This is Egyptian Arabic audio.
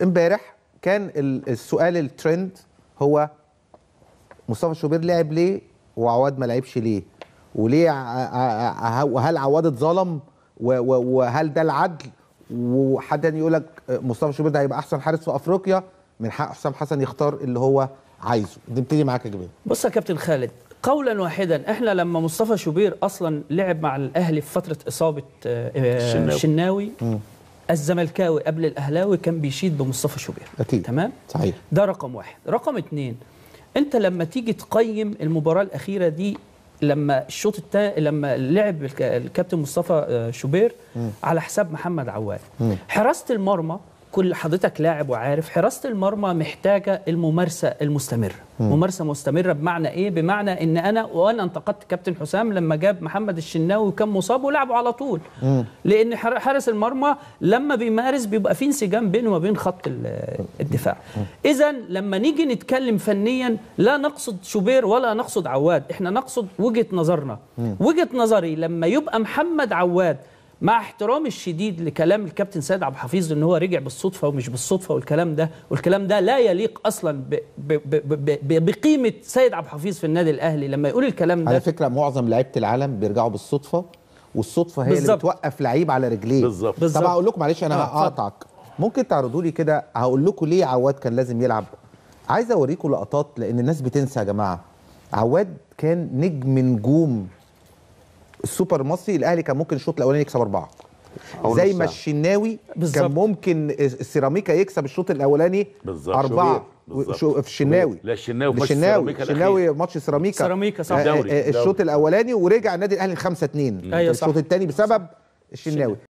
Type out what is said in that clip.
امبارح كان ال- السؤال الترند هو مصطفى شوبير لعب ليه وعواد ما لعبش ليه وليه ع- ع- ع- وهل عواد اتظلم و- و- وهل ده العدل وحد تاني يقول لك مصطفى شوبير ده هيبقى احسن حارس في افريقيا من حق حسام حسن يختار اللي هو عايزه نبتدي معاك يا جماعه بص يا كابتن خالد قولا واحدا احنا لما مصطفى شوبير اصلا لعب مع الاهلي في فتره اصابه آه، آه، الشناوي. الشناوي الزملكاوي قبل الاهلاوي كان بيشيد بمصطفى شوبير اكيد تمام صحيح ده رقم واحد رقم اتنين انت لما تيجي تقيم المباراة الأخيرة دي لما الشوط التا... لما لعب الك- الكابتن مصطفى آه، شوبير على حساب محمد عواد حراسة المرمى كل حضرتك لاعب وعارف حراسة المرمى محتاجة الممارسة المستمرة ممارسة مستمرة بمعنى ايه بمعنى ان انا وانا انتقدت كابتن حسام لما جاب محمد الشناوي وكان مصاب ولعبه على طول لان حر- حارس المرمى لما بيمارس بيبقى في انسجام بينه وبين خط ال- الدفاع اذا لما نيجي نتكلم فنيا لا نقصد شوبير ولا نقصد عواد احنا نقصد وجهة نظرنا وجهة نظري لما يبقى محمد عواد مع احترامي الشديد لكلام الكابتن سيد عبد الحفيظ ان هو رجع بالصدفه ومش بالصدفه والكلام ده والكلام ده لا يليق اصلا ب ب ب ب بقيمه سيد عبد الحفيظ في النادي الاهلي لما يقول الكلام على ده فكره معظم لعيبه العالم بيرجعوا بالصدفه والصدفه هي اللي بالظبط. بتوقف لعيب على رجليه بالظبط. بالظبط. طب هقول لكم معلش انا آه، اتفضل. هقاطعك ممكن تعرضوا لي كده هقول لكم ليه عواد كان لازم يلعب عايز اوريكم لقطات لان الناس بتنسى يا جماعه عواد كان نجم نجوم السوبر المصري الاهلي كان ممكن الشوط الاولاني يكسب اربعه أول زي نص ما ساعة. الشناوي بالظبط. كان ممكن السيراميكا يكسب الشوط الاولاني بالظبط. اربعه شوبير. بالظبط. شو- في الشناوي لا، الشناوي في ماتش الشناوي سيراميكا الأخير. الشناوي ماتش سيراميكا سيراميكا، صح. آه، آه، دوري. آه، الشوط الاولاني ورجع النادي الاهلي 5 2 أيوة، صح. الشوط الثاني بسبب الشناوي